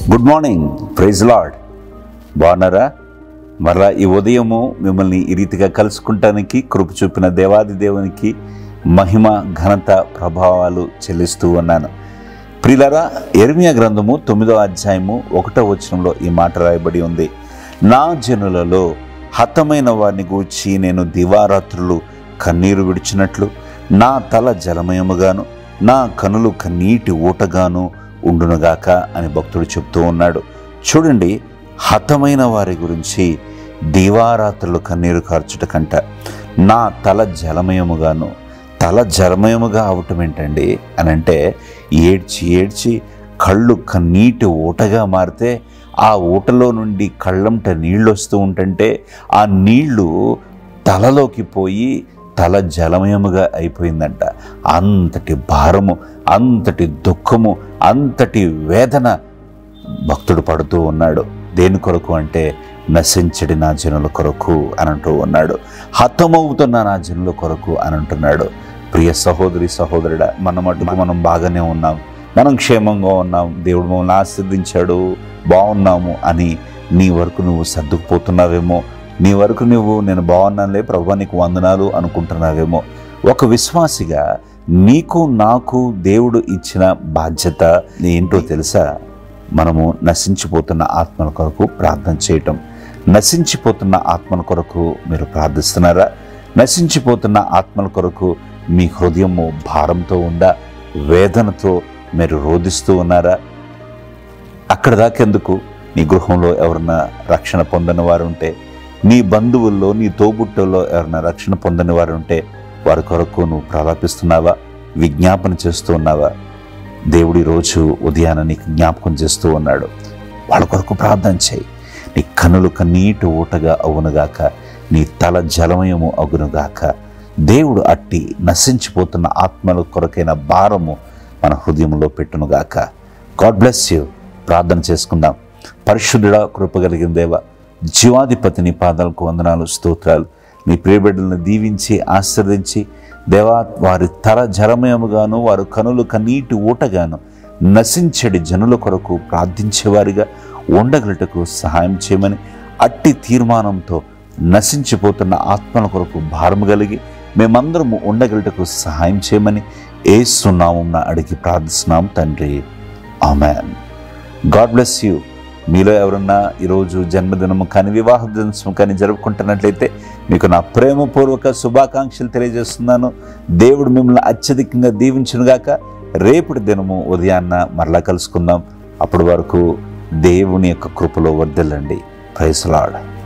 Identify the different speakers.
Speaker 1: good morning praise lord బాగున్నారా మరలా ఈ ఉదయము మిమ్మల్ని ఈ రీతిగా కలుసుకుంటానికి కృప చూపిన దేవాది దేవునికి మహిమ ఘనత ప్రభావాలు చెల్లిస్తూ ఉన్నాను ప్రిలరా ఎర్మియా గ్రంథము తొమ్మిదో అధ్యాయము ఒకటో వచనంలో ఈ మాట రాయబడి ఉంది నా జనులలో హతమైన వారిని గూర్చి నేను దివారాత్రులు కన్నీరు విడిచినట్లు నా తల జలమయముగాను నా కనులు కన్నీటి ఊటగాను ఉండునుగాక అని భక్తుడు చెప్తూ ఉన్నాడు చూడండి హతమైన వారి గురించి దివారాత్రులు కన్నీరు కార్చుట కంట నా తల జలమయముగాను తల జలమయముగా అవటం ఏంటండి అని అంటే ఏడ్చి ఏడ్చి కళ్ళు కన్నీటి ఊటగా మారితే ఆ ఊటలో నుండి కళ్ళంట నీళ్ళు వస్తూ ఉంటుంటే ఆ నీళ్లు తలలోకి పోయి తల జలమయముగా అయిపోయిందంట అంతటి భారము అంతటి దుఃఖము అంతటి వేదన భక్తుడు పడుతూ ఉన్నాడు దేని కొరకు అంటే నశించడి నా జనుల కొరకు అని అంటూ ఉన్నాడు హతమవుతున్న నా జనుల కొరకు అని అంటున్నాడు ప్రియ సహోదరి సహోదరుడా మన మటుకు మనం బాగానే ఉన్నాం మనం క్షేమంగా ఉన్నాం దేవుడు మమ్మల్ని ఆశీర్దించాడు బాగున్నాము అని నీ వరకు నువ్వు సర్దుకుపోతున్నావేమో నీ వరకు నువ్వు నేను బాగున్నానులే ప్రభు నీకు వందనాలు అనుకుంటున్నావేమో ఒక విశ్వాసిగా నీకు నాకు దేవుడు ఇచ్చిన బాధ్యత ఏంటో తెలుసా మనము నశించిపోతున్న ఆత్మల కొరకు ప్రార్థన చేయటం నశించిపోతున్న ఆత్మల కొరకు మీరు ప్రార్థిస్తున్నారా నశించిపోతున్న ఆత్మల కొరకు మీ హృదయము భారంతో ఉందా వేదనతో మీరు రోధిస్తూ ఉన్నారా అక్కడ దాకెందుకు నీ గృహంలో ఎవరన్నా రక్షణ పొందని వారు ఉంటే నీ బంధువుల్లో నీ తోబుట్టుల్లో ఎవరైనా రక్షణ పొందని వారు ఉంటే వారి కొరకు నువ్వు ప్రలాపిస్తున్నావా విజ్ఞాపన చేస్తూ ఉన్నావా దేవుడి రోజు ఉదయాన నీకు జ్ఞాపకం చేస్తూ ఉన్నాడు వాళ్ళ కొరకు ప్రార్థన చేయి నీ కన్నులు కన్నీటి ఊటగా అవునుగాక నీ తల జలమయము అగునుగాక దేవుడు అట్టి నశించిపోతున్న ఆత్మల కొరకైన భారము మన హృదయంలో పెట్టునుగాక గాడ్ బ్లెస్ యూ ప్రార్థన చేసుకుందాం పరిశుద్ధుడా కృపగలిగిన దేవ జీవాధిపతిని పాదాలకు వందనాలు స్తోత్రాలు నీ ప్రియబిడ్డలను దీవించి ఆశీర్వదించి దేవా వారి తల జలమయముగాను వారు కనులు కన్నీటి ఊటగాను నశించడి జనుల కొరకు ప్రార్థించేవారిగా ఉండగలటకు సహాయం చేయమని అట్టి తీర్మానంతో నశించిపోతున్న ఆత్మల కొరకు భారము కలిగి మేమందరము ఉండగలటకు సహాయం చేయమని ఏసునామం అడిగి ప్రార్థిస్తున్నాం తండ్రి ఆమెన్ గాడ్ బ్లెస్ యూ మీలో ఎవరన్నా ఈరోజు జన్మదినము కానీ వివాహ దినోత్సవం కానీ జరుపుకుంటున్నట్లయితే మీకు నా ప్రేమపూర్వక శుభాకాంక్షలు తెలియజేస్తున్నాను దేవుడు మిమ్మల్ని అత్యధికంగా దీవించునుగాక రేపటి దినము ఉదయాన్న మరలా కలుసుకుందాం అప్పటి వరకు దేవుని యొక్క కృపలో వర్దిల్లండి ప్రైస్ లాడ్